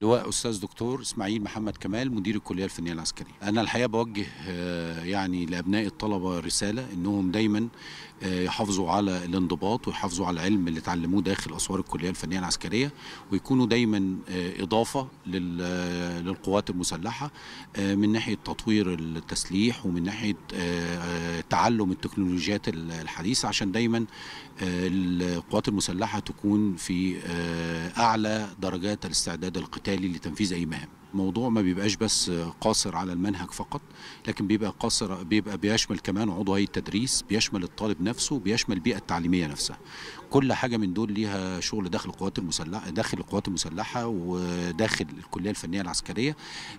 لواء استاذ دكتور اسماعيل محمد كمال مدير الكليه الفنيه العسكريه انا الحقيقه بوجه يعني لابناء الطلبه رساله انهم دايما يحافظوا على الانضباط ويحافظوا على العلم اللي اتعلموه داخل اسوار الكليه الفنيه العسكريه ويكونوا دايما اضافه للقوات المسلحه من ناحيه تطوير التسليح ومن ناحيه تعلم التكنولوجيات الحديثه عشان دايما القوات المسلحه تكون في اعلى درجات الاستعداد القتالي لتنفيذ اي مهام موضوع ما بيبقاش بس قاصر على المنهج فقط لكن بيبقى قاصر بيبقى بيشمل كمان عضو هيئه التدريس بيشمل الطالب نفسه بيشمل البيئه التعليميه نفسها كل حاجه من دول ليها شغل داخل القوات المسلحه داخل القوات المسلحه وداخل الكليه الفنيه العسكريه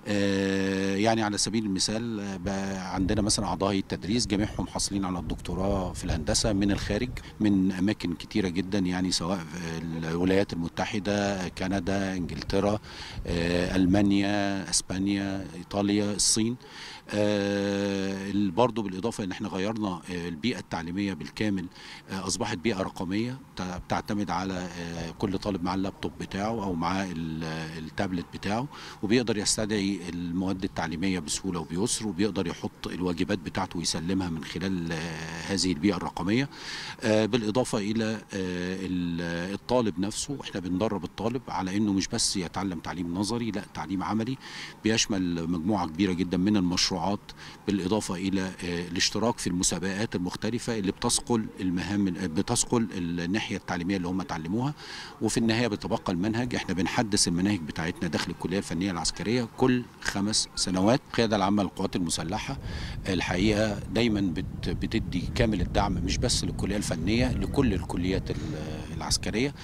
يعني على سبيل المثال عندنا مثلا اعضاء هيئه التدريس جميعهم حاصلين على الدكتوراه في الهندسه من الخارج من اماكن كتيره جدا يعني سواء الولايات المتحده كندا انجلترا المانيا اسبانيا ايطاليا الصين آه برضه بالاضافه ان احنا غيرنا آه البيئه التعليميه بالكامل آه اصبحت بيئه رقميه بتعتمد على آه كل طالب معاه اللابتوب بتاعه او معاه التابلت بتاعه وبيقدر يستدعي المواد التعليميه بسهوله وبيسر وبيقدر يحط الواجبات بتاعته ويسلمها من خلال آه هذه البيئه الرقميه آه بالاضافه الى آه الطالب نفسه احنا بندرب الطالب على انه مش بس يتعلم تعليم نظري لا تعليم عملي بيشمل مجموعه كبيره جدا من المشروعات المشروعات بالإضافة إلى الاشتراك في المسابقات المختلفة اللي بتثقل المهام بتثقل الناحية التعليمية اللي هم اتعلموها وفي النهاية بيتبقى المنهج احنا بنحدث المناهج بتاعتنا داخل الكلية الفنية العسكرية كل خمس سنوات القيادة العامة للقوات المسلحة الحقيقة دايما بتدي كامل الدعم مش بس للكلية الفنية لكل الكليات العسكرية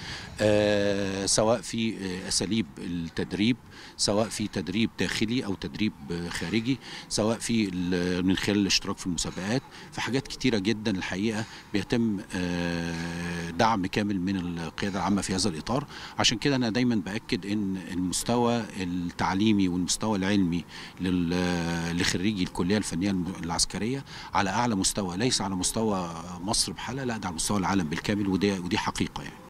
سواء في أساليب التدريب سواء في تدريب داخلي أو تدريب خارجي سواء في من خلال الاشتراك في المسابقات في حاجات كتيره جدا الحقيقه بيتم دعم كامل من القياده العامه في هذا الاطار عشان كده انا دايما باكد ان المستوى التعليمي والمستوى العلمي لخريجي الكليه الفنيه العسكريه على اعلى مستوى ليس على مستوى مصر بحالها لا ده على مستوى العالم بالكامل ودي ودي حقيقه يعني